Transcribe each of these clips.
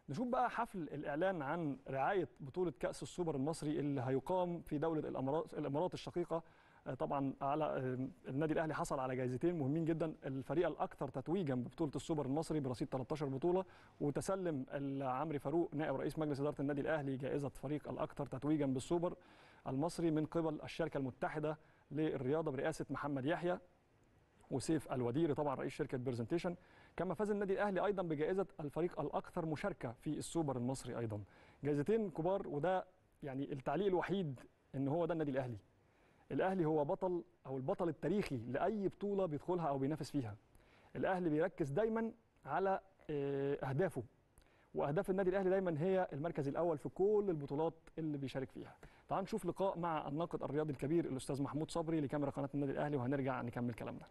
نشوف بقى حفل الاعلان عن رعايه بطوله كاس السوبر المصري اللي هيقام في دوله الامارات الامارات الشقيقه آه، طبعا على آه، النادي الاهلي حصل على جائزتين مهمين جدا الفريق الاكثر تتويجا ببطوله السوبر المصري برصيد 13 بطوله وتسلم عمرو فاروق نائب رئيس مجلس اداره النادي الاهلي جائزه فريق الاكثر تتويجا بالسوبر المصري من قبل الشركه المتحده للرياضه برئاسه محمد يحيى وسيف الوديري طبعا رئيس شركه برزنتيشن كما فاز النادي الاهلي ايضا بجائزه الفريق الاكثر مشاركه في السوبر المصري ايضا جائزتين كبار وده يعني التعليق الوحيد ان هو ده النادي الاهلي الاهلي هو بطل او البطل التاريخي لاي بطوله بيدخلها او بينافس فيها الاهلي بيركز دايما على آه، اهدافه واهداف النادي الاهلي دايما هي المركز الاول في كل البطولات اللي بيشارك فيها تعال نشوف لقاء مع الناقد الرياضي الكبير الاستاذ محمود صبري لكاميرا قناه النادي الاهلي وهنرجع نكمل كلامنا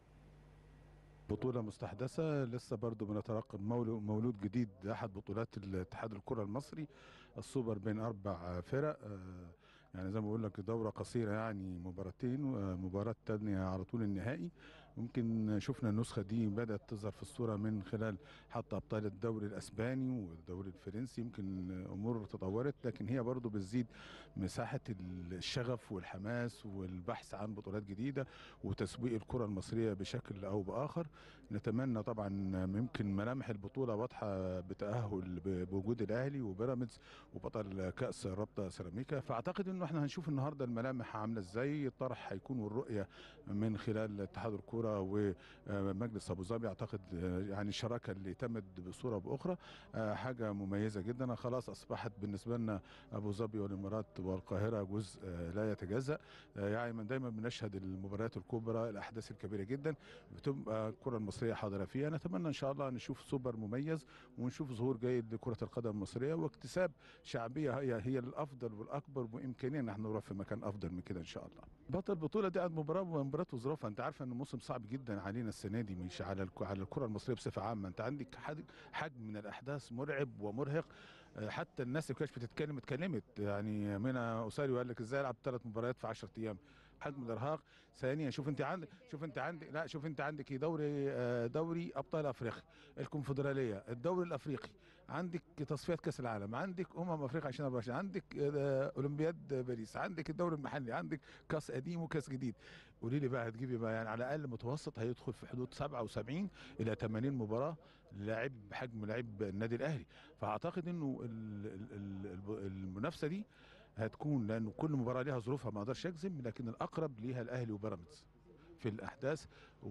بطولة مستحدثة لسه برضو بنترقب مولو- مولود جديد أحد بطولات الاتحاد الكرة المصري السوبر بين أربع فرق آه، يعني زي ما بقول لك دورة قصيرة يعني مباراتين آه، مباراة تانية على طول النهائي ممكن شفنا النسخة دي بدأت تظهر في الصورة من خلال حتى أبطال الدوري الأسباني والدوري الفرنسي يمكن أمور تطورت لكن هي برضو بتزيد مساحة الشغف والحماس والبحث عن بطولات جديدة وتسويق الكرة المصرية بشكل أو بآخر نتمنى طبعا يمكن ملامح البطولة واضحة بتأهل ب- بوجود الأهلي وبيراميدز وبطل كأس رابطة سيراميكا فأعتقد إنه احنا هنشوف النهاردة الملامح عاملة إزاي الطرح هيكون والرؤية من خلال اتحاد الكرة ومجلس أبو ظبي أعتقد آه، يعني الشراكة اللي تمت بصورة أو بأخرى آه، حاجة مميزة جدا خلاص أصبحت بالنسبة لنا أبو ظبي والإمارات والقاهرة جزء آه، لا يتجزأ آه، يعني من دايما بنشهد المباريات الكبرى الأحداث الكبيرة جدا بتبقى الكرة المصرية حاضرة فيها نتمنى إن شاء الله نشوف سوبر مميز ونشوف ظهور جيد لكرة القدم المصرية واكتساب شعبية هي هي الأفضل والأكبر بإمكانية إن احنا نروح في مكان أفضل من كده إن شاء الله بطل البطولة دي قد مباراة مباراة وظروفها أنت عارفة إن الموسم صعب جدا علينا السنة دي مش على الك- على الكرة المصرية بصفة عامة أنت عندك حد- حجم من الأحداث مرعب ومرهق آه، حتى الناس اللي كانت بتتكلم اتكلمت يعني منى أساري قال لك إزاي ألعب ثلاث مباريات في 10 أيام حجم الارهاق ثانيا شوف انت عندك شوف انت عندك لا شوف انت عندك إيه دوري آه، دوري ابطال افريقيا الكونفدراليه الدوري الافريقي عندك تصفيات كاس العالم عندك امم افريقيا 2024 عندك آه، اولمبياد باريس عندك الدوري المحلي عندك كاس قديم وكاس جديد قولي لي بقى هتجيبي بقى يعني على الاقل متوسط هيدخل في حدود 77 الى 80 مباراه لاعب بحجم لاعب النادي الاهلي فاعتقد انه ال- ال- ال- المنافسه دي هتكون لانه كل مباراه ليها ظروفها ما اقدرش اجزم لكن الاقرب ليها الاهلي وبيراميدز في الاحداث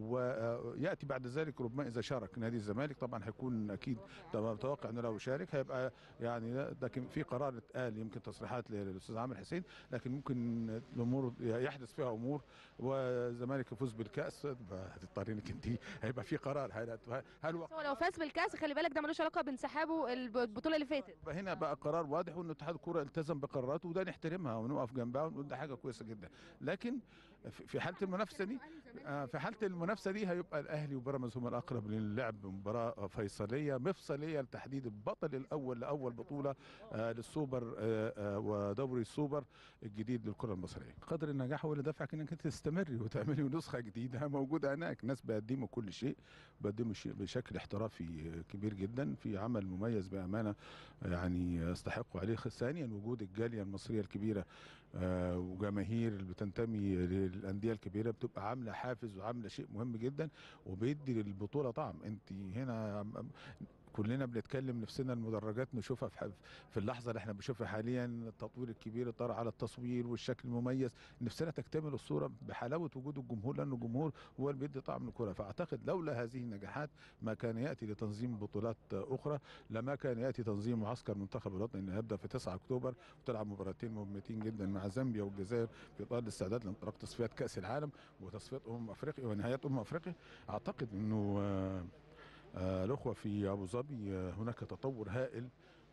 وياتي بعد ذلك ربما اذا شارك نادي الزمالك طبعا هيكون اكيد طبعا متوقع انه لو شارك هيبقى يعني لكن في قرار اتقال يمكن تصريحات للاستاذ عامر حسين لكن ممكن الامور يحدث فيها امور والزمالك يفوز بالكاس هتضطري انك انت هيبقى في قرار هل هل بس هو لو فاز بالكاس خلي بالك ده ملوش علاقه بانسحابه الب- البطوله اللي فاتت يبقى هنا بقى قرار واضح وان اتحاد الكوره التزم بقراراته وده نحترمها ونقف جنبها ونقول ده حاجه كويسه جدا لكن في في حاله المنافسه دي آه، في حاله المنافسه دي هيبقى الاهلي وبيراميدز هم الاقرب للعب مباراه فيصليه مفصليه لتحديد البطل الاول لاول بطوله آه، للسوبر آه، آه، ودوري السوبر الجديد للكره المصريه قدر النجاح هو اللي دفعك انك انت تستمري وتعملي نسخه جديده موجوده هناك ناس بيقدموا كل شيء بيقدموا شيء بشكل احترافي كبير جدا في عمل مميز بامانه يعني يستحقوا عليه ثانيا وجود الجاليه المصريه الكبيره آه، وجماهير اللي بتنتمي للانديه الكبيره بتبقى عامله حافز وعامله شيء مهم جدا وبيدي للبطوله طعم انت هنا كلنا بنتكلم نفسنا المدرجات نشوفها في في اللحظه اللي احنا بنشوفها حاليا التطوير الكبير الطرح على التصوير والشكل المميز نفسنا تكتمل الصوره بحلاوه وجود الجمهور لانه الجمهور هو اللي بيدي طعم الكره فاعتقد لولا هذه النجاحات ما كان ياتي لتنظيم بطولات اخرى لما كان ياتي تنظيم معسكر منتخب الوطني اللي هيبدا في 9 اكتوبر وتلعب مباراتين مهمتين جدا مع زامبيا والجزائر في اطار الاستعداد لانطلاق تصفيات كاس العالم وتصفيات امم افريقيا ونهايات امم افريقيا اعتقد انه آه آه، الاخوه في ابو ظبي آه، هناك تطور هائل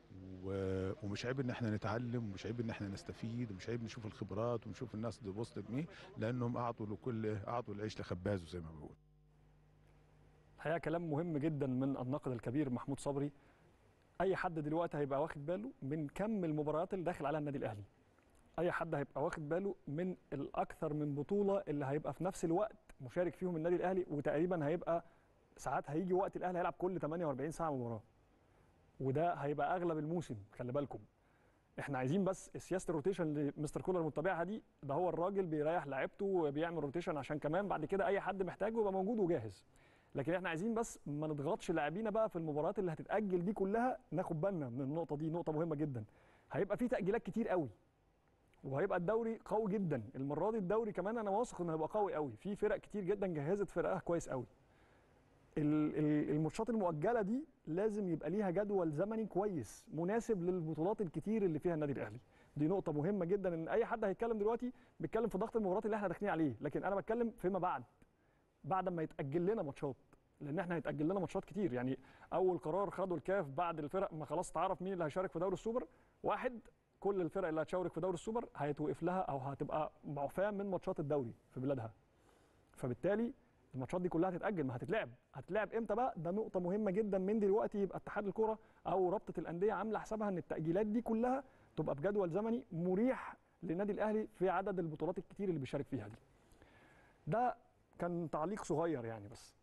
و- ومش عيب ان احنا نتعلم ومش عيب ان احنا نستفيد ومش عيب نشوف الخبرات ونشوف الناس اللي وصلت ايه لانهم اعطوا لكل اعطوا العيش لخبازه زي ما بقول الحقيقه كلام مهم جدا من الناقد الكبير محمود صبري اي حد دلوقتي هيبقى واخد باله من كم المباريات اللي داخل عليها النادي الاهلي اي حد هيبقى واخد باله من الاكثر من بطوله اللي هيبقى في نفس الوقت مشارك فيهم النادي الاهلي وتقريبا هيبقى ساعات هيجي وقت الاهلي هيلعب كل 48 ساعه مباراه وده هيبقى اغلب الموسم خلي بالكم احنا عايزين بس سياسه الروتيشن اللي مستر كولر متبعها دي ده هو الراجل بيريح لعيبته وبيعمل روتيشن عشان كمان بعد كده اي حد محتاجه يبقى موجود وجاهز لكن احنا عايزين بس ما نضغطش لاعبينا بقى في المباريات اللي هتتاجل دي كلها ناخد بالنا من النقطه دي نقطه مهمه جدا هيبقى في تاجيلات كتير قوي وهيبقى الدوري قوي جدا المره دي الدوري كمان انا واثق انه هيبقى قوي قوي في فرق كتير جدا جهزت فرقها كويس قوي ال- ال- الماتشات المؤجله دي لازم يبقى ليها جدول زمني كويس مناسب للبطولات الكتير اللي فيها النادي الاهلي دي نقطه مهمه جدا ان اي حد هيتكلم دلوقتي بيتكلم في ضغط المباريات اللي احنا داخلين عليه لكن انا بتكلم فيما بعد بعد ما يتاجل لنا ماتشات لان احنا هيتاجل لنا ماتشات كتير يعني اول قرار خده الكاف بعد الفرق ما خلاص تعرف مين اللي هيشارك في دوري السوبر واحد كل الفرق اللي هتشارك في دوري السوبر هيتوقف لها او هتبقى معفاه من ماتشات الدوري في بلادها فبالتالي الماتشات دي كلها هتتاجل ما هتتلعب هتتلعب امتى بقى ده نقطه مهمه جدا من دلوقتي يبقى اتحاد الكره او رابطه الانديه عامله حسابها ان التاجيلات دي كلها تبقى بجدول زمني مريح للنادي الاهلي في عدد البطولات الكتير اللي بيشارك فيها دي ده كان تعليق صغير يعني بس